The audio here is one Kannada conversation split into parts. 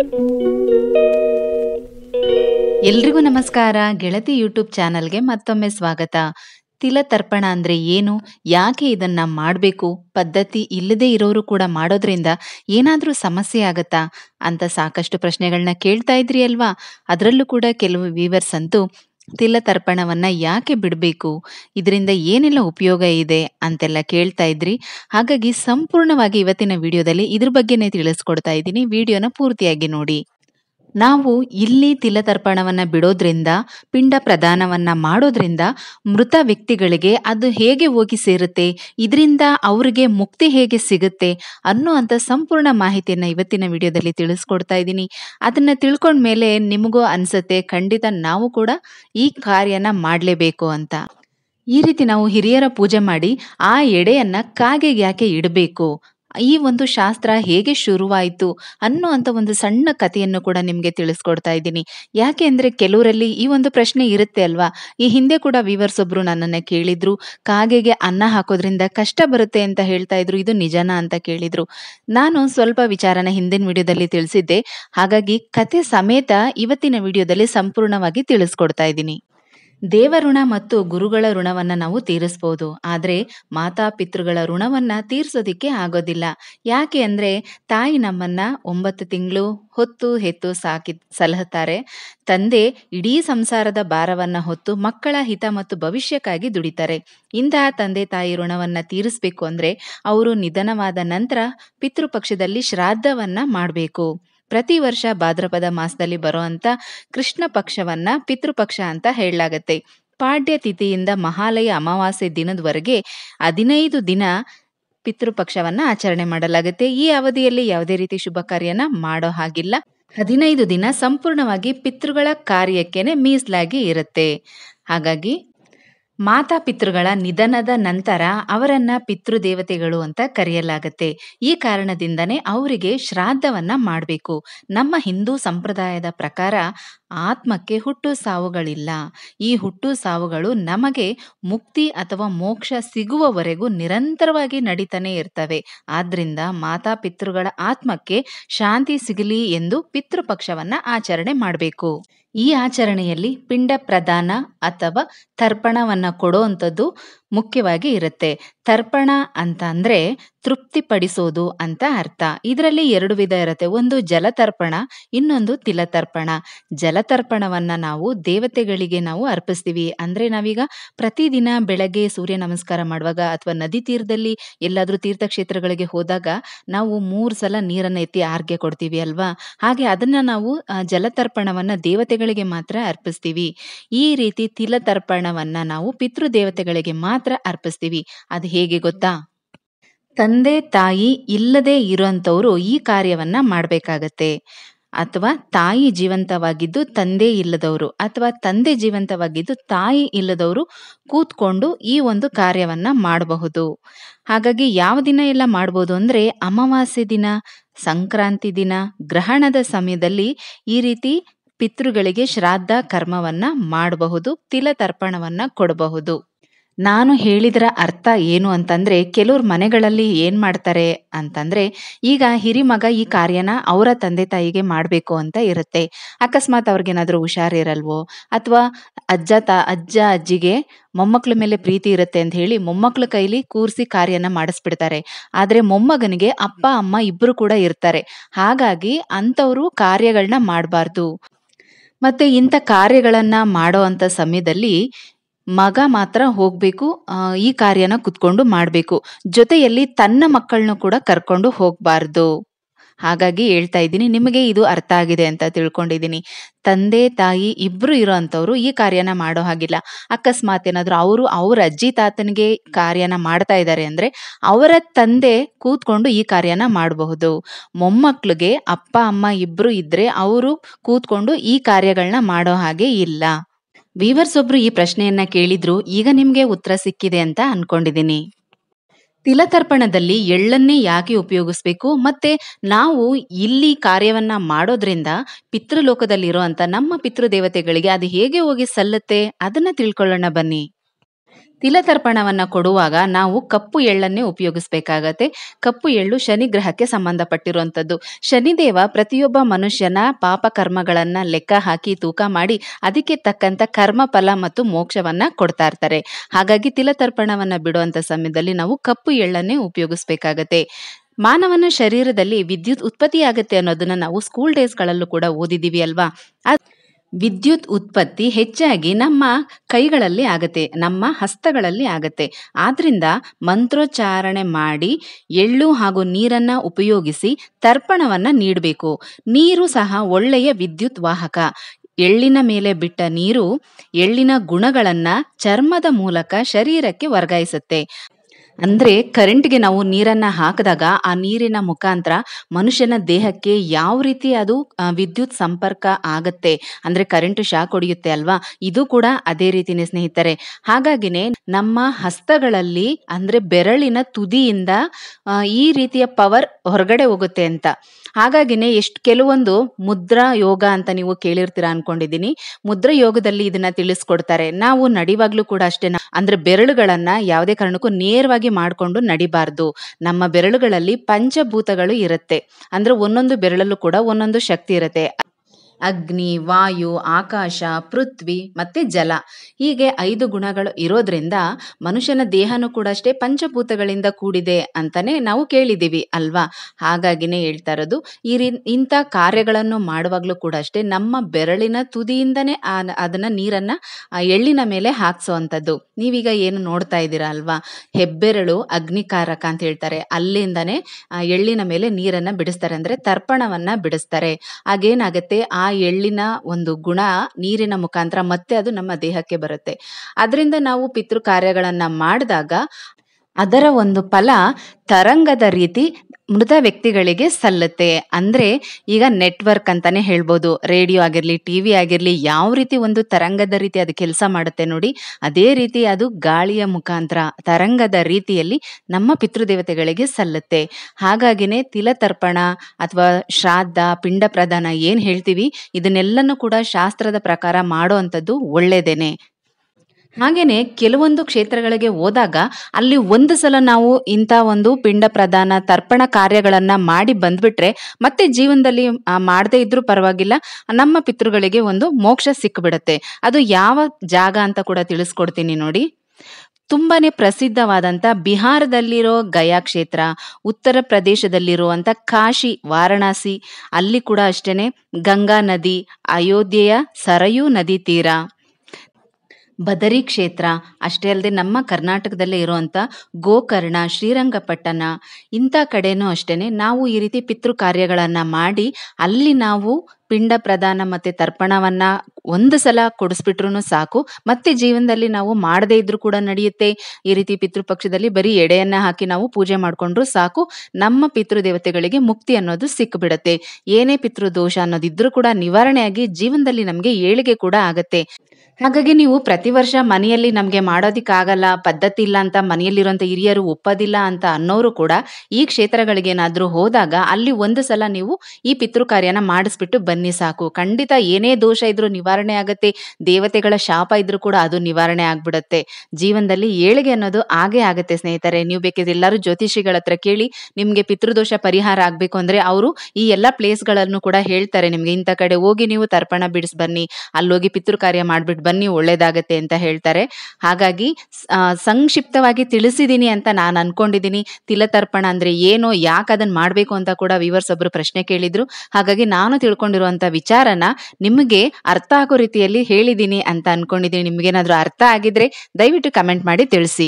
ಎಲ್ರಿಗೂ ನಮಸ್ಕಾರ ಗೆಳತಿ ಯೂಟ್ಯೂಬ್ ಚಾನಲ್ಗೆ ಮತ್ತೊಮ್ಮೆ ಸ್ವಾಗತ ತಿಲತರ್ಪಣ ಅಂದ್ರೆ ಏನು ಯಾಕೆ ಇದನ್ನ ಮಾಡಬೇಕು ಪದ್ಧತಿ ಇಲ್ಲದೆ ಇರೋರು ಕೂಡ ಮಾಡೋದ್ರಿಂದ ಏನಾದರೂ ಸಮಸ್ಯೆ ಆಗತ್ತಾ ಅಂತ ಸಾಕಷ್ಟು ಪ್ರಶ್ನೆಗಳನ್ನ ಕೇಳ್ತಾ ಇದ್ರಿ ಅಲ್ವಾ ಅದರಲ್ಲೂ ಕೂಡ ಕೆಲವು ವೀವರ್ಸ್ ಅಂತೂ ತಿಲತರ್ಪಣವನ್ನ ಯಾಕೆ ಬಿಡಬೇಕು ಇದರಿಂದ ಏನೆಲ್ಲ ಉಪಯೋಗ ಇದೆ ಅಂತೆಲ್ಲ ಕೇಳ್ತಾ ಇದ್ರಿ ಹಾಗಾಗಿ ಸಂಪೂರ್ಣವಾಗಿ ಇವತ್ತಿನ ವಿಡಿಯೋದಲ್ಲಿ ಇದ್ರ ಬಗ್ಗೆನೇ ತಿಳಿಸ್ಕೊಡ್ತಾ ಇದ್ದೀನಿ ವಿಡಿಯೋನ ಪೂರ್ತಿಯಾಗಿ ನೋಡಿ ನಾವು ಇಲ್ಲಿ ತಿಲತರ್ಪಣವನ್ನ ಬಿಡೋದ್ರಿಂದ ಪಿಂಡ ಪ್ರದಾನವನ್ನ ಮಾಡೋದ್ರಿಂದ ಮೃತ ವ್ಯಕ್ತಿಗಳಿಗೆ ಅದು ಹೇಗೆ ಹೋಗಿ ಸೇರುತ್ತೆ ಇದರಿಂದ ಅವರಿಗೆ ಮುಕ್ತಿ ಹೇಗೆ ಸಿಗುತ್ತೆ ಅನ್ನೋ ಅಂತ ಸಂಪೂರ್ಣ ಮಾಹಿತಿಯನ್ನ ಇವತ್ತಿನ ವಿಡಿಯೋದಲ್ಲಿ ತಿಳಿಸ್ಕೊಡ್ತಾ ಇದ್ದೀನಿ ಅದನ್ನ ತಿಳ್ಕೊಂಡ್ಮೇಲೆ ನಿಮಗೂ ಅನ್ಸುತ್ತೆ ಖಂಡಿತ ನಾವು ಕೂಡ ಈ ಕಾರ್ಯನ ಮಾಡಲೇಬೇಕು ಅಂತ ಈ ರೀತಿ ನಾವು ಹಿರಿಯರ ಪೂಜೆ ಮಾಡಿ ಆ ಎಡೆಯನ್ನ ಕಾಗೆಗೆ ಯಾಕೆ ಇಡಬೇಕು ಈ ಒಂದು ಶಾಸ್ತ್ರ ಹೇಗೆ ಶುರುವಾಯಿತು ಅನ್ನೋ ಅಂತ ಒಂದು ಸಣ್ಣ ಕಥೆಯನ್ನು ಕೂಡ ನಿಮಗೆ ತಿಳಿಸ್ಕೊಡ್ತಾ ಇದ್ದೀನಿ ಯಾಕೆ ಅಂದ್ರೆ ಕೆಲವರಲ್ಲಿ ಈ ಒಂದು ಪ್ರಶ್ನೆ ಇರುತ್ತೆ ಅಲ್ವಾ ಈ ಹಿಂದೆ ಕೂಡ ವಿವರ್ಸ್ ಒಬ್ರು ನನ್ನನ್ನ ಕೇಳಿದ್ರು ಕಾಗೆಗೆ ಅನ್ನ ಹಾಕೋದ್ರಿಂದ ಕಷ್ಟ ಬರುತ್ತೆ ಅಂತ ಹೇಳ್ತಾ ಇದ್ರು ಇದು ನಿಜನಾ ಅಂತ ಕೇಳಿದ್ರು ನಾನು ಸ್ವಲ್ಪ ವಿಚಾರನ ಹಿಂದಿನ ವಿಡಿಯೋದಲ್ಲಿ ತಿಳಿಸಿದ್ದೆ ಹಾಗಾಗಿ ಕತೆ ಸಮೇತ ಇವತ್ತಿನ ವಿಡಿಯೋದಲ್ಲಿ ಸಂಪೂರ್ಣವಾಗಿ ತಿಳಿಸ್ಕೊಡ್ತಾ ಇದ್ದೀನಿ ದೇವಋಣ ಮತ್ತು ಗುರುಗಳ ಋಣವನ್ನ ನಾವು ತೀರಿಸ್ಬೋದು ಆದ್ರೆ ಮಾತಾ ಪಿತೃಗಳ ಋಣವನ್ನ ತೀರ್ಸೋದಿಕ್ಕೆ ಆಗೋದಿಲ್ಲ ಯಾಕೆ ಅಂದ್ರೆ ತಾಯಿ ನಮ್ಮನ್ನ ಒಂಬತ್ತು ತಿಂಗಳು ಹೊತ್ತು ಹೆತ್ತು ಸಾಕಿ ಸಲಹುತ್ತಾರೆ ತಂದೆ ಇಡೀ ಸಂಸಾರದ ಭಾರವನ್ನ ಹೊತ್ತು ಮಕ್ಕಳ ಹಿತ ಮತ್ತು ಭವಿಷ್ಯಕ್ಕಾಗಿ ದುಡಿತಾರೆ ಇಂತಹ ತಂದೆ ತಾಯಿ ಋಣವನ್ನ ತೀರಿಸ್ಬೇಕು ಅಂದ್ರೆ ಅವರು ನಿಧನವಾದ ನಂತರ ಪಿತೃಪಕ್ಷದಲ್ಲಿ ಶ್ರಾದ್ದವನ್ನ ಮಾಡಬೇಕು ಪ್ರತಿ ವರ್ಷ ಭಾದ್ರಪದ ಮಾಸದಲ್ಲಿ ಬರುವಂತ ಕೃಷ್ಣ ಪಕ್ಷವನ್ನ ಪಿತೃಪಕ್ಷ ಅಂತ ಹೇಳಲಾಗತ್ತೆ ಪಾಡ್ಯ ತಿಥಿಯಿಂದ ಮಹಾಲಯ ಅಮಾವಾಸ್ಯೆ ದಿನದವರೆಗೆ ಹದಿನೈದು ದಿನ ಪಿತೃಪಕ್ಷವನ್ನ ಆಚರಣೆ ಮಾಡಲಾಗುತ್ತೆ ಈ ಅವಧಿಯಲ್ಲಿ ಯಾವುದೇ ರೀತಿ ಶುಭ ಕಾರ್ಯನ ಮಾಡೋ ಹಾಗಿಲ್ಲ ಹದಿನೈದು ದಿನ ಸಂಪೂರ್ಣವಾಗಿ ಪಿತೃಗಳ ಕಾರ್ಯಕ್ಕೆನೆ ಮೀಸಲಾಗಿ ಇರುತ್ತೆ ಹಾಗಾಗಿ ಮಾತಾ ಪಿತೃಗಳ ನಿಧನದ ನಂತರ ಅವರನ್ನ ಪಿತೃದೇವತೆಗಳು ಅಂತ ಕರೆಯಲಾಗತ್ತೆ ಈ ಕಾರಣದಿಂದನೇ ಅವರಿಗೆ ಶ್ರಾದ್ದವನ್ನ ಮಾಡಬೇಕು ನಮ್ಮ ಹಿಂದೂ ಸಂಪ್ರದಾಯದ ಪ್ರಕಾರ ಆತ್ಮಕ್ಕೆ ಹುಟ್ಟು ಸಾವುಗಳಿಲ್ಲ ಈ ಹುಟ್ಟು ಸಾವುಗಳು ನಮಗೆ ಮುಕ್ತಿ ಅಥವಾ ಮೋಕ್ಷ ಸಿಗುವವರೆಗೂ ನಿರಂತರವಾಗಿ ನಡೀತಾನೆ ಇರ್ತವೆ ಆದ್ರಿಂದ ಮಾತಾ ಪಿತೃಗಳ ಆತ್ಮಕ್ಕೆ ಶಾಂತಿ ಸಿಗಲಿ ಎಂದು ಪಿತೃಪಕ್ಷವನ್ನ ಆಚರಣೆ ಮಾಡಬೇಕು ಈ ಆಚರಣೆಯಲ್ಲಿ ಪಿಂಡ ಪ್ರದಾನ ಅಥವಾ ತರ್ಪಣವನ್ನ ಕೊಡುವಂಥದ್ದು ಮುಖ್ಯವಾಗಿ ಇರುತ್ತೆ ತರ್ಪಣ ಅಂತ ಅಂದ್ರೆ ತೃಪ್ತಿಪಡಿಸೋದು ಅಂತ ಅರ್ಥ ಇದರಲ್ಲಿ ಎರಡು ವಿಧ ಇರುತ್ತೆ ಒಂದು ಜಲತರ್ಪಣ ಇನ್ನೊಂದು ತಿಲತರ್ಪಣ ಜಲತರ್ಪಣವನ್ನ ನಾವು ದೇವತೆಗಳಿಗೆ ನಾವು ಅರ್ಪಿಸ್ತೀವಿ ಅಂದ್ರೆ ನಾವೀಗ ಪ್ರತಿದಿನ ಬೆಳಗ್ಗೆ ಸೂರ್ಯ ನಮಸ್ಕಾರ ಮಾಡುವಾಗ ಅಥವಾ ನದಿ ತೀರದಲ್ಲಿ ಎಲ್ಲಾದ್ರೂ ತೀರ್ಥಕ್ಷೇತ್ರಗಳಿಗೆ ಹೋದಾಗ ನಾವು ಮೂರು ಸಲ ನೀರನ್ನ ಎತ್ತಿ ಆರ್ಗೆ ಕೊಡ್ತೀವಿ ಅಲ್ವಾ ಹಾಗೆ ಅದನ್ನ ನಾವು ಆ, ಜಲತರ್ಪಣವನ್ನ ದೇವತೆಗಳಿಗೆ ಮಾತ್ರ ಅರ್ಪಿಸ್ತೀವಿ ಈ ರೀತಿ ತಿಲತರ್ಪಣವನ್ನ ನಾವು ಪಿತೃದೇವತೆಗಳಿಗೆ ಮಾತ್ರ ಅರ್ಪಿಸ್ತೀವಿ ಅದು ಹೇಗೆ ಗೊತ್ತಾ ತಂದೆ ತಾಯಿ ಇಲ್ಲದೆ ಇರುವಂತವ್ರು ಈ ಕಾರ್ಯವನ್ನ ಮಾಡ್ಬೇಕಾಗತ್ತೆ ಅಥವಾ ತಾಯಿ ಜೀವಂತವಾಗಿದ್ದು ತಂದೆ ಇಲ್ಲದವರು ಅಥವಾ ತಂದೆ ಜೀವಂತವಾಗಿದ್ದು ತಾಯಿ ಇಲ್ಲದವರು ಕೂತ್ಕೊಂಡು ಈ ಒಂದು ಕಾರ್ಯವನ್ನ ಮಾಡಬಹುದು ಹಾಗಾಗಿ ಯಾವ ದಿನ ಎಲ್ಲ ಮಾಡ್ಬೋದು ಅಂದ್ರೆ ಅಮಾವಾಸ್ಯೆ ದಿನ ಸಂಕ್ರಾಂತಿ ದಿನ ಗ್ರಹಣದ ಸಮಯದಲ್ಲಿ ಈ ರೀತಿ ಪಿತೃಗಳಿಗೆ ಶ್ರಾದ್ದ ಕರ್ಮವನ್ನ ಮಾಡಬಹುದು ತಿಲತರ್ಪಣವನ್ನ ಕೊಡಬಹುದು ನಾನು ಹೇಳಿದರ ಅರ್ಥ ಏನು ಅಂತಂದ್ರೆ ಕೆಲವ್ರ ಮನೆಗಳಲ್ಲಿ ಏನ್ ಮಾಡ್ತಾರೆ ಅಂತಂದ್ರೆ ಈಗ ಹಿರಿಮಗ ಈ ಕಾರ್ಯನ ಅವರ ತಂದೆ ತಾಯಿಗೆ ಮಾಡಬೇಕು ಅಂತ ಇರುತ್ತೆ ಅಕಸ್ಮಾತ್ ಅವ್ರಿಗೇನಾದ್ರೂ ಹುಷಾರಿರಲ್ವೋ ಅಥವಾ ಅಜ್ಜ ತಾ ಅಜ್ಜ ಅಜ್ಜಿಗೆ ಮೊಮ್ಮಕ್ಳ ಮೇಲೆ ಪ್ರೀತಿ ಇರುತ್ತೆ ಅಂತ ಹೇಳಿ ಮೊಮ್ಮಕ್ಳ ಕೈಲಿ ಕೂರಿಸಿ ಕಾರ್ಯನ ಮಾಡಿಸ್ಬಿಡ್ತಾರೆ ಆದ್ರೆ ಮೊಮ್ಮಗನಿಗೆ ಅಪ್ಪ ಅಮ್ಮ ಇಬ್ರು ಕೂಡ ಇರ್ತಾರೆ ಹಾಗಾಗಿ ಅಂಥವ್ರು ಕಾರ್ಯಗಳನ್ನ ಮಾಡಬಾರ್ದು ಮತ್ತೆ ಇಂಥ ಕಾರ್ಯಗಳನ್ನ ಮಾಡೋ ಅಂತ ಸಮಯದಲ್ಲಿ ಮಗ ಮಾತ್ರ ಹೋಗ್ಬೇಕು ಆ, ಈ ಕಾರ್ಯನ ಕುತ್ಕೊಂಡು ಮಾಡ್ಬೇಕು ಜೊತೆಯಲ್ಲಿ ತನ್ನ ಮಕ್ಕಳನ್ನು ಕೂಡ ಕರ್ಕೊಂಡು ಹೋಗ್ಬಾರ್ದು ಹಾಗಾಗಿ ಹೇಳ್ತಾ ಇದ್ದೀನಿ ನಿಮಗೆ ಇದು ಅರ್ಥ ಆಗಿದೆ ಅಂತ ತಿಳ್ಕೊಂಡಿದ್ದೀನಿ ತಂದೆ ತಾಯಿ ಇಬ್ರು ಇರೋ ಅಂಥವ್ರು ಈ ಕಾರ್ಯನ ಮಾಡೋ ಹಾಗಿಲ್ಲ ಅಕಸ್ಮಾತ್ ಏನಾದ್ರು ಅವರು ಅವ್ರ ಅಜ್ಜಿ ತಾತನಿಗೆ ಕಾರ್ಯನ ಮಾಡ್ತಾ ಇದ್ದಾರೆ ಅಂದ್ರೆ ಅವರ ತಂದೆ ಕೂತ್ಕೊಂಡು ಈ ಕಾರ್ಯನ ಮಾಡಬಹುದು ಮೊಮ್ಮಕ್ಳಿಗೆ ಅಪ್ಪ ಅಮ್ಮ ಇಬ್ರು ಇದ್ರೆ ಅವರು ಕೂತ್ಕೊಂಡು ಈ ಕಾರ್ಯಗಳನ್ನ ಮಾಡೋ ಹಾಗೆ ಇಲ್ಲ ವೀವರ್ಸ್ ಒಬ್ರು ಈ ಪ್ರಶ್ನೆಯನ್ನ ಕೇಳಿದ್ರು ಈಗ ನಿಮ್ಗೆ ಉತ್ತರ ಸಿಕ್ಕಿದೆ ಅಂತ ಅನ್ಕೊಂಡಿದ್ದೀನಿ ತಿಲತರ್ಪಣದಲ್ಲಿ ಎಳ್ಳನ್ನೇ ಯಾಕೆ ಉಪಯೋಗಿಸ್ಬೇಕು ಮತ್ತೆ ನಾವು ಇಲ್ಲಿ ಕಾರ್ಯವನ್ನ ಮಾಡೋದ್ರಿಂದ ಪಿತೃಲೋಕದಲ್ಲಿರುವಂತ ನಮ್ಮ ಪಿತೃದೇವತೆಗಳಿಗೆ ಅದು ಹೇಗೆ ಹೋಗಿ ಸಲ್ಲುತ್ತೆ ಅದನ್ನ ತಿಳ್ಕೊಳ್ಳೋಣ ಬನ್ನಿ ತಿಲತರ್ಪಣವನ್ನ ಕೊಡುವಾಗ ನಾವು ಕಪ್ಪು ಎಳ್ಳನ್ನೇ ಉಪಯೋಗಿಸಬೇಕಾಗತ್ತೆ ಕಪ್ಪು ಎಳ್ಳು ಶನಿ ಗ್ರಹಕ್ಕೆ ಸಂಬಂಧಪಟ್ಟಿರುವಂಥದ್ದು ಶನಿದೇವ ಪ್ರತಿಯೊಬ್ಬ ಮನುಷ್ಯನ ಪಾಪ ಕರ್ಮಗಳನ್ನ ಲೆಕ್ಕ ಹಾಕಿ ತೂಕ ಮಾಡಿ ಅದಕ್ಕೆ ತಕ್ಕಂತ ಕರ್ಮ ಫಲ ಮತ್ತು ಮೋಕ್ಷವನ್ನ ಕೊಡ್ತಾ ಇರ್ತಾರೆ ಹಾಗಾಗಿ ತಿಲತರ್ಪಣವನ್ನ ಬಿಡುವಂತ ಸಮಯದಲ್ಲಿ ನಾವು ಕಪ್ಪು ಎಳ್ಳನ್ನೇ ಉಪಯೋಗಿಸಬೇಕಾಗತ್ತೆ ಮಾನವನ ಶರೀರದಲ್ಲಿ ವಿದ್ಯುತ್ ಉತ್ಪತ್ತಿಯಾಗತ್ತೆ ಅನ್ನೋದನ್ನ ನಾವು ಸ್ಕೂಲ್ ಡೇಸ್ಗಳಲ್ಲೂ ಕೂಡ ಓದಿದೀವಿ ಅಲ್ವಾ ಅದ್- ವಿದ್ಯುತ್ ಉತ್ಪತ್ತಿ ಹೆಚ್ಚಾಗಿ ನಮ್ಮ ಕೈಗಳಲ್ಲಿ ಆಗತ್ತೆ ನಮ್ಮ ಹಸ್ತಗಳಲ್ಲಿ ಆಗತ್ತೆ ಆದ್ರಿಂದ ಮಂತ್ರೋಚ್ಚಾರಣೆ ಮಾಡಿ ಎಳ್ಳು ಹಾಗೂ ನೀರನ್ನ ಉಪಯೋಗಿಸಿ ತರ್ಪಣವನ್ನ ನೀಡಬೇಕು ನೀರು ಸಹ ಒಳ್ಳೆಯ ವಿದ್ಯುತ್ ವಾಹಕ ಎಳ್ಳಿನ ಮೇಲೆ ಬಿಟ್ಟ ನೀರು ಎಳ್ಳಿನ ಗುಣಗಳನ್ನ ಚರ್ಮದ ಮೂಲಕ ಶರೀರಕ್ಕೆ ವರ್ಗಾಯಿಸುತ್ತೆ ಅಂದ್ರೆ ಕರೆಂಟ್ಗೆ ನಾವು ನೀರನ್ನ ಹಾಕಿದಾಗ ಆ ನೀರಿನ ಮುಖಾಂತರ ಮನುಷ್ಯನ ದೇಹಕ್ಕೆ ಯಾವ ರೀತಿ ಅದು ಆ, ವಿದ್ಯುತ್ ಸಂಪರ್ಕ ಆಗತ್ತೆ ಅಂದ್ರೆ ಕರೆಂಟ್ ಶಾಕ್ ಹೊಡೆಯುತ್ತೆ ಅಲ್ವಾ ಇದು ಕೂಡ ಅದೇ ರೀತಿನೇ ಸ್ನೇಹಿತರೆ ಹಾಗಾಗಿನೇ ನಮ್ಮ ಹಸ್ತಗಳಲ್ಲಿ ಅಂದ್ರೆ ಬೆರಳಿನ ತುದಿಯಿಂದ ಆ, ಈ ರೀತಿಯ ಪವರ್ ಹೊರಗಡೆ ಹೋಗುತ್ತೆ ಅಂತ ಹಾಗಾಗಿನೇ ಎಷ್ಟು ಕೆಲವೊಂದು ಮುದ್ರಾ ಯೋಗ ಅಂತ ನೀವು ಕೇಳಿರ್ತೀರಾ ಅನ್ಕೊಂಡಿದೀನಿ ಮುದ್ರಾ ಯೋಗದಲ್ಲಿ ಇದನ್ನ ತಿಳಿಸ್ಕೊಡ್ತಾರೆ ನಾವು ನಡಿವಾಗ್ಲೂ ಕೂಡ ಅಷ್ಟೇ ಅಂದ್ರೆ ಬೆರಳುಗಳನ್ನ ಯಾವುದೇ ಕಾರಣಕ್ಕೂ ನೇರವಾಗಿ ಮಾಡ್ಕೊಂಡು ನಡಿಬಾರ್ದು ನಮ್ಮ ಬೆರಳುಗಳಲ್ಲಿ ಪಂಚಭೂತಗಳು ಇರುತ್ತೆ ಅಂದ್ರೆ ಒಂದೊಂದು ಬೆರಳಲ್ಲೂ ಕೂಡ ಒಂದೊಂದು ಶಕ್ತಿ ಇರುತ್ತೆ ಅಗ್ನಿ ವಾಯು ಆಕಾಶ ಪೃಥ್ವಿ ಮತ್ತೆ ಜಲ ಹೀಗೆ ಐದು ಗುಣಗಳು ಇರೋದ್ರಿಂದ ಮನುಷ್ಯನ ದೇಹನೂ ಕೂಡ ಅಷ್ಟೇ ಪಂಚಭೂತಗಳಿಂದ ಕೂಡಿದೆ ಅಂತಾನೆ ನಾವು ಕೇಳಿದ್ದೀವಿ ಅಲ್ವಾ ಹಾಗಾಗಿನೇ ಹೇಳ್ತಾ ಇರೋದು ಈ ರೀ ಇಂಥ ಕಾರ್ಯಗಳನ್ನು ಮಾಡುವಾಗಲೂ ಕೂಡ ಅಷ್ಟೇ ನಮ್ಮ ಬೆರಳಿನ ತುದಿಯಿಂದನೇ ಆ ಅದನ್ನ ನೀರನ್ನ ಆ ಎಳ್ಳಿನ ಮೇಲೆ ಹಾಕ್ಸೋವಂಥದ್ದು ನೀವೀಗ ಏನು ನೋಡ್ತಾ ಇದ್ದೀರಾ ಅಲ್ವಾ ಹೆಬ್ಬೆರಳು ಅಗ್ನಿಕಾರಕ ಅಂತ ಹೇಳ್ತಾರೆ ಅಲ್ಲಿಂದನೇ ಆ ಎಳ್ಳಿನ ಮೇಲೆ ನೀರನ್ನ ಬಿಡಿಸ್ತಾರೆ ಅಂದ್ರೆ ತರ್ಪಣವನ್ನ ಬಿಡಿಸ್ತಾರೆ ಆಗೇನಾಗತ್ತೆ ಆ ಎಳ್ಳಿನ ಒಂದು ಗುಣ ನೀರಿನ ಮುಖಾಂತರ ಮತ್ತೆ ಅದು ನಮ್ಮ ದೇಹಕ್ಕೆ ಬರುತ್ತೆ ಅದರಿಂದ ನಾವು ಪಿತೃ ಕಾರ್ಯಗಳನ್ನ ಮಾಡಿದಾಗ ಅದರ ಒಂದು ಫಲ ತರಂಗದ ರೀತಿ ಮೃತ ವ್ಯಕ್ತಿಗಳಿಗೆ ಸಲ್ಲುತ್ತೆ ಅಂದ್ರೆ ಈಗ ನೆಟ್ವರ್ಕ್ ಅಂತಾನೆ ಹೇಳ್ಬೋದು ರೇಡಿಯೋ ಆಗಿರ್ಲಿ ಟಿವಿ ಆಗಿರ್ಲಿ ಯಾವ ರೀತಿ ಒಂದು ತರಂಗದ ರೀತಿ ಅದು ಕೆಲಸ ಮಾಡುತ್ತೆ ನೋಡಿ ಅದೇ ರೀತಿ ಅದು ಗಾಳಿಯ ಮುಖಾಂತರ ತರಂಗದ ರೀತಿಯಲ್ಲಿ ನಮ್ಮ ಪಿತೃದೇವತೆಗಳಿಗೆ ಸಲ್ಲುತ್ತೆ ಹಾಗಾಗಿನೇ ತಿಲತರ್ಪಣ ಅಥವಾ ಶ್ರಾದ್ದ ಪಿಂಡ ಪ್ರದಾನ ಏನ್ ಹೇಳ್ತೀವಿ ಇದನ್ನೆಲ್ಲನೂ ಕೂಡ ಶಾಸ್ತ್ರದ ಪ್ರಕಾರ ಮಾಡೋ ಅಂಥದ್ದು ಒಳ್ಳೇದೇನೆ ಹಾಗೇನೆ ಕೆಲವೊಂದು ಕ್ಷೇತ್ರಗಳಿಗೆ ಹೋದಾಗ ಅಲ್ಲಿ ಒಂದು ಸಲ ನಾವು ಇಂಥ ಒಂದು ಪಿಂಡ ಪ್ರದಾನ ತರ್ಪಣ ಕಾರ್ಯಗಳನ್ನ ಮಾಡಿ ಬಂದ್ಬಿಟ್ರೆ ಮತ್ತೆ ಜೀವನದಲ್ಲಿ ಆ, ಮಾಡದೇ ಇದ್ರೂ ಪರವಾಗಿಲ್ಲ ನಮ್ಮ ಪಿತೃಗಳಿಗೆ ಒಂದು ಮೋಕ್ಷ ಸಿಕ್ಬಿಡತ್ತೆ ಅದು ಯಾವ ಜಾಗ ಅಂತ ಕೂಡ ತಿಳಿಸ್ಕೊಡ್ತೀನಿ ನೋಡಿ ತುಂಬಾನೇ ಪ್ರಸಿದ್ಧವಾದಂತ ಬಿಹಾರದಲ್ಲಿರೋ ಗಯಾ ಕ್ಷೇತ್ರ ಉತ್ತರ ಪ್ರದೇಶದಲ್ಲಿರುವಂತ ಕಾಶಿ ವಾರಣಾಸಿ ಅಲ್ಲಿ ಕೂಡ ಅಷ್ಟೇನೆ ಗಂಗಾ ನದಿ ಅಯೋಧ್ಯೆಯ ಸರಯೂ ನದಿ ತೀರ ಬದರಿ ಕ್ಷೇತ್ರ ಅಷ್ಟೇ ಅಲ್ಲದೆ ನಮ್ಮ ಕರ್ನಾಟಕದಲ್ಲೇ ಇರುವಂತ ಗೋಕರ್ಣ ಶ್ರೀರಂಗಪಟ್ಟಣ ಇಂಥ ಕಡೆನೂ ಅಷ್ಟೇನೆ ನಾವು ಈ ರೀತಿ ಪಿತೃ ಕಾರ್ಯಗಳನ್ನ ಮಾಡಿ ಅಲ್ಲಿ ನಾವು ಪಿಂಡ ಪ್ರದಾನ ಮತ್ತೆ ತರ್ಪಣವನ್ನ ಒಂದು ಸಲ ಕೊಡಿಸ್ಬಿಟ್ರು ಸಾಕು ಮತ್ತೆ ಜೀವನದಲ್ಲಿ ನಾವು ಮಾಡದೇ ಇದ್ರೂ ಕೂಡ ನಡೆಯುತ್ತೆ ಈ ರೀತಿ ಪಿತೃಪಕ್ಷದಲ್ಲಿ ಬರೀ ಎಡೆಯನ್ನ ಹಾಕಿ ನಾವು ಪೂಜೆ ಮಾಡ್ಕೊಂಡ್ರು ಸಾಕು ನಮ್ಮ ಪಿತೃದೇವತೆಗಳಿಗೆ ಮುಕ್ತಿ ಅನ್ನೋದು ಸಿಕ್ಬಿಡತ್ತೆ ಏನೇ ಪಿತೃ ದೋಷ ಅನ್ನೋದಿದ್ರೂ ಕೂಡ ನಿವಾರಣೆಯಾಗಿ ಜೀವನದಲ್ಲಿ ನಮಗೆ ಏಳಿಗೆ ಕೂಡ ಆಗತ್ತೆ ಹಾಗಾಗಿ ನೀವು ಪ್ರತಿ ವರ್ಷ ಮನೆಯಲ್ಲಿ ನಮಗೆ ಮಾಡೋದಿಕ್ಕಾಗಲ್ಲ ಪದ್ಧತಿ ಇಲ್ಲ ಅಂತ ಮನೆಯಲ್ಲಿರುವಂತ ಹಿರಿಯರು ಒಪ್ಪೋದಿಲ್ಲ ಅಂತ ಅನ್ನೋರು ಕೂಡ ಈ ಕ್ಷೇತ್ರಗಳಿಗೆ ಏನಾದ್ರೂ ಹೋದಾಗ ಅಲ್ಲಿ ಒಂದು ಸಲ ನೀವು ಈ ಪಿತೃ ಕಾರ್ಯನ ಮಾಡಿಸ್ಬಿಟ್ಟು ಬನ್ನಿ ಸಾಕು ಖಂಡಿತ ಏನೇ ದೋಷ ಇದ್ರೂ ನಿವಾರಣೆ ಆಗತ್ತೆ ದೇವತೆಗಳ ಶಾಪ ಇದ್ರೂ ಕೂಡ ಅದು ನಿವಾರಣೆ ಆಗ್ಬಿಡತ್ತೆ ಜೀವನದಲ್ಲಿ ಏಳಿಗೆ ಅನ್ನೋದು ಆಗೇ ಆಗತ್ತೆ ಸ್ನೇಹಿತರೆ ನೀವು ಬೇಕಿದ್ರೆ ಎಲ್ಲರೂ ಜ್ಯೋತಿಷಿಗಳ ಹತ್ರ ಕೇಳಿ ನಿಮ್ಗೆ ಪಿತೃದೋಷ ಪರಿಹಾರ ಆಗ್ಬೇಕು ಅಂದ್ರೆ ಅವರು ಈ ಎಲ್ಲಾ ಪ್ಲೇಸ್ಗಳನ್ನು ಕೂಡ ಹೇಳ್ತಾರೆ ನಿಮ್ಗೆ ಇಂಥ ಕಡೆ ಹೋಗಿ ನೀವು ತರ್ಪಣ ಬಿಡಿಸ್ ಬನ್ನಿ ಅಲ್ಲೋಗಿ ಪಿತೃ ಕಾರ್ಯ ಮಾಡ್ಬಿಟ್ಟು ಬನ್ನಿ ಒಳ್ಳೇದಾಗತ್ತೆ ಅಂತ ಹೇಳ್ತಾರೆ ಹಾಗಾಗಿ ಸ್- ಆ, ಸಂಕ್ಷಿಪ್ತವಾಗಿ ತಿಳಿಸಿದೀನಿ ಅಂತ ನಾನು ಅನ್ಕೊಂಡಿದೀನಿ ತಿಲತರ್ಪಣ ಅಂದ್ರೆ ಏನು ಯಾಕೆ ಅದನ್ನ ಮಾಡ್ಬೇಕು ಅಂತ ಕೂಡ ವಿವರ್ಸ್ ಒಬ್ರು ಪ್ರಶ್ನೆ ಕೇಳಿದ್ರು ಹಾಗಾಗಿ ನಾನು ತಿಳ್ಕೊಂಡಿರುವಂತ ವಿಚಾರನ ನಿಮಗೆ ಅರ್ಥ ಆಗೋ ರೀತಿಯಲ್ಲಿ ಹೇಳಿದೀನಿ ಅಂತ ಅನ್ಕೊಂಡಿದೀನಿ ನಿಮ್ಗೇನಾದ್ರೂ ಅರ್ಥ ಆಗಿದ್ರೆ ದಯವಿಟ್ಟು ಕಮೆಂಟ್ ಮಾಡಿ ತಿಳಿಸಿ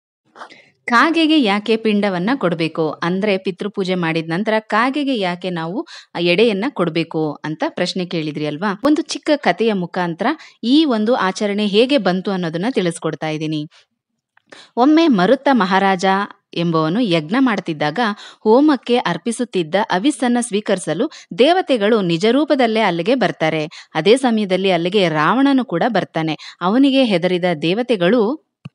ಕಾಗೆಗೆ ಯಾಕೆ ಪಿಂಡವನ್ನ ಕೊಡಬೇಕು ಅಂದ್ರೆ ಪಿತೃಪೂಜೆ ಮಾಡಿದ ನಂತರ ಕಾಗೆಗೆ ಯಾಕೆ ನಾವು ಆ ಎಡೆಯನ್ನ ಕೊಡಬೇಕು ಅಂತ ಪ್ರಶ್ನೆ ಕೇಳಿದ್ರಿ ಅಲ್ವಾ ಒಂದು ಚಿಕ್ಕ ಕಥೆಯ ಮುಖಾಂತರ ಈ ಒಂದು ಆಚರಣೆ ಹೇಗೆ ಬಂತು ಅನ್ನೋದನ್ನ ತಿಳಿಸ್ಕೊಡ್ತಾ ಇದ್ದೀನಿ ಒಮ್ಮೆ ಮರುತ್ತ ಮಹಾರಾಜ ಎಂಬುವನು ಯಜ್ಞ ಮಾಡ್ತಿದ್ದಾಗ ಹೋಮಕ್ಕೆ ಅರ್ಪಿಸುತ್ತಿದ್ದ ಅವಿಸ್ಸನ್ನ ಸ್ವೀಕರಿಸಲು ದೇವತೆಗಳು ನಿಜ ರೂಪದಲ್ಲೇ ಅಲ್ಲಿಗೆ ಬರ್ತಾರೆ ಅದೇ ಸಮಯದಲ್ಲಿ ಅಲ್ಲಿಗೆ ರಾವಣನು ಕೂಡ ಬರ್ತಾನೆ ಅವನಿಗೆ ಹೆದರಿದ ದೇವತೆಗಳು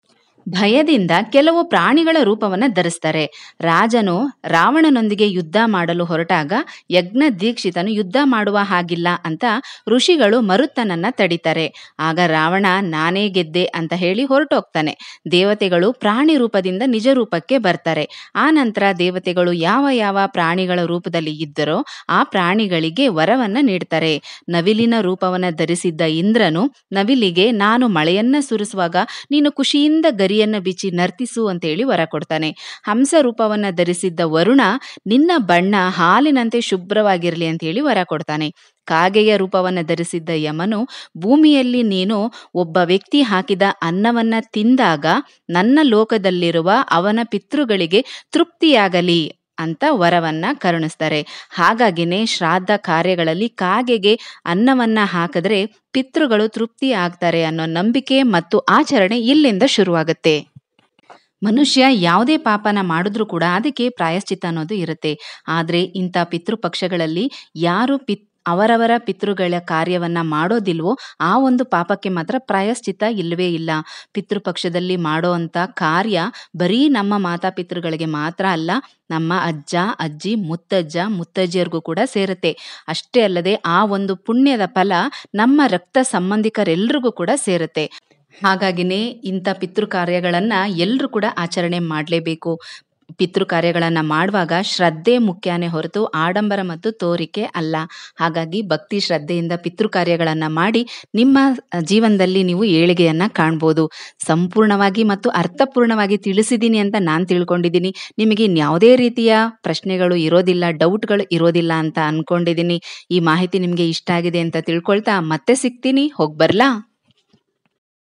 ಭಯದಿಂದ ಕೆಲವು ಪ್ರಾಣಿಗಳ ರೂಪವನ್ನ ಧರಿಸ್ತಾರೆ ರಾಜನು ರಾವಣನೊಂದಿಗೆ ಯುದ್ಧ ಮಾಡಲು ಹೊರಟಾಗ ಯಜ್ಞ ದೀಕ್ಷಿತನು ಯುದ್ಧ ಮಾಡುವ ಹಾಗಿಲ್ಲ ಅಂತ ಋಷಿಗಳು ಮರುತ್ತನನ್ನ ತಡಿತಾರೆ ಆಗ ರಾವಣ ನಾನೇ ಗೆದ್ದೆ ಅಂತ ಹೇಳಿ ಹೊರಟೋಗ್ತಾನೆ ದೇವತೆಗಳು ಪ್ರಾಣಿ ರೂಪದಿಂದ ನಿಜ ರೂಪಕ್ಕೆ ಬರ್ತಾರೆ ಆ ನಂತರ ದೇವತೆಗಳು ಯಾವ ಯಾವ ಪ್ರಾಣಿಗಳ ರೂಪದಲ್ಲಿ ಇದ್ದರೋ ಆ ಪ್ರಾಣಿಗಳಿಗೆ ವರವನ್ನ ನೀಡ್ತಾರೆ ನವಿಲಿನ ರೂಪವನ್ನ ಧರಿಸಿದ್ದ ಇಂದ್ರನು ನವಿಲಿಗೆ ನಾನು ಮಳೆಯನ್ನ ಸುರಿಸುವಾಗ ನೀನು ಖುಷಿಯಿಂದ ಗರಿಯನ್ನ ಬಿಚ್ಚಿ ನರ್ತಿಸು ಅಂತ ಹೇಳಿ ವರ ಕೊಡ್ತಾನೆ ಹಂಸ ರೂಪವನ್ನ ಧರಿಸಿದ್ದ ವರುಣ ನಿನ್ನ ಬಣ್ಣ ಹಾಲಿನಂತೆ ಶುಭ್ರವಾಗಿರಲಿ ಅಂತ ಹೇಳಿ ವರ ಕೊಡ್ತಾನೆ ಕಾಗೆಯ ರೂಪವನ್ನ ಧರಿಸಿದ್ದ ಯಮನು ಭೂಮಿಯಲ್ಲಿ ನೀನು ಒಬ್ಬ ವ್ಯಕ್ತಿ ಹಾಕಿದ ಅನ್ನವನ್ನ ತಿಂದಾಗ ನನ್ನ ಲೋಕದಲ್ಲಿರುವ ಅವನ ಪಿತೃಗಳಿಗೆ ತೃಪ್ತಿಯಾಗಲಿ ಅಂತ ವರವನ್ನ ಕರುಣಿಸ್ತಾರೆ ಹಾಗಾಗಿನೇ ಶ್ರಾದ್ದ ಕಾರ್ಯಗಳಲ್ಲಿ ಕಾಗೆಗೆ ಅನ್ನವನ್ನ ಹಾಕಿದ್ರೆ ಪಿತೃಗಳು ತೃಪ್ತಿ ಆಗ್ತಾರೆ ಅನ್ನೋ ನಂಬಿಕೆ ಮತ್ತು ಆಚರಣೆ ಇಲ್ಲಿಂದ ಶುರುವಾಗುತ್ತೆ ಮನುಷ್ಯ ಯಾವುದೇ ಪಾಪನ ಮಾಡಿದ್ರೂ ಕೂಡ ಅದಕ್ಕೆ ಪ್ರಾಯಶ್ಚಿತ್ತ ಅನ್ನೋದು ಇರುತ್ತೆ ಆದರೆ ಇಂಥ ಪಿತೃಪಕ್ಷಗಳಲ್ಲಿ ಯಾರು ಪಿತ್ ಅವರವರ ಪಿತೃಗಳ ಕಾರ್ಯವನ್ನ ಮಾಡೋದಿಲ್ವೋ ಆ ಒಂದು ಪಾಪಕ್ಕೆ ಮಾತ್ರ ಪ್ರಾಯಶ್ಚಿತ್ತ ಇಲ್ಲವೇ ಇಲ್ಲ ಪಿತೃಪಕ್ಷದಲ್ಲಿ ಮಾಡೋ ಅಂಥ ಕಾರ್ಯ ಬರೀ ನಮ್ಮ ಮಾತಾಪಿತೃಗಳಿಗೆ ಮಾತ್ರ ಅಲ್ಲ ನಮ್ಮ ಅಜ್ಜ ಅಜ್ಜಿ ಮುತ್ತಜ್ಜ ಮುತ್ತಜ್ಜಿಯರಿಗೂ ಕೂಡ ಸೇರುತ್ತೆ ಅಷ್ಟೇ ಅಲ್ಲದೆ ಆ ಒಂದು ಪುಣ್ಯದ ಫಲ ನಮ್ಮ ರಕ್ತ ಸಂಬಂಧಿಕರೆಲ್ರಿಗೂ ಕೂಡ ಸೇರುತ್ತೆ ಹಾಗಾಗಿನೇ ಇಂಥ ಪಿತೃ ಕಾರ್ಯಗಳನ್ನ ಎಲ್ಲರೂ ಕೂಡ ಆಚರಣೆ ಮಾಡಲೇಬೇಕು ಪಿತೃ ಕಾರ್ಯಗಳನ್ನ ಮಾಡುವಾಗ ಶ್ರದ್ಧೆ ಮುಖ್ಯನೇ ಹೊರತು ಆಡಂಬರ ಮತ್ತು ತೋರಿಕೆ ಅಲ್ಲ ಹಾಗಾಗಿ ಭಕ್ತಿ ಶ್ರದ್ಧೆಯಿಂದ ಪಿತೃ ಕಾರ್ಯಗಳನ್ನ ಮಾಡಿ ನಿಮ್ಮ ಜೀವನದಲ್ಲಿ ನೀವು ಏಳಿಗೆಯನ್ನ ಕಾಣ್ಬೋದು ಸಂಪೂರ್ಣವಾಗಿ ಮತ್ತು ಅರ್ಥಪೂರ್ಣವಾಗಿ ತಿಳಿಸಿದ್ದೀನಿ ಅಂತ ನಾನು ತಿಳ್ಕೊಂಡಿದ್ದೀನಿ ನಿಮಗೆ ಇನ್ಯಾವುದೇ ರೀತಿಯ ಪ್ರಶ್ನೆಗಳು ಇರೋದಿಲ್ಲ ಡೌಟ್ಗಳು ಇರೋದಿಲ್ಲ ಅಂತ ಅನ್ಕೊಂಡಿದ್ದೀನಿ ಈ ಮಾಹಿತಿ ನಿಮಗೆ ಇಷ್ಟ ಆಗಿದೆ ಅಂತ ತಿಳ್ಕೊಳ್ತಾ ಮತ್ತೆ ಸಿಗ್ತೀನಿ ಹೋಗ್ಬರ್ಲಾ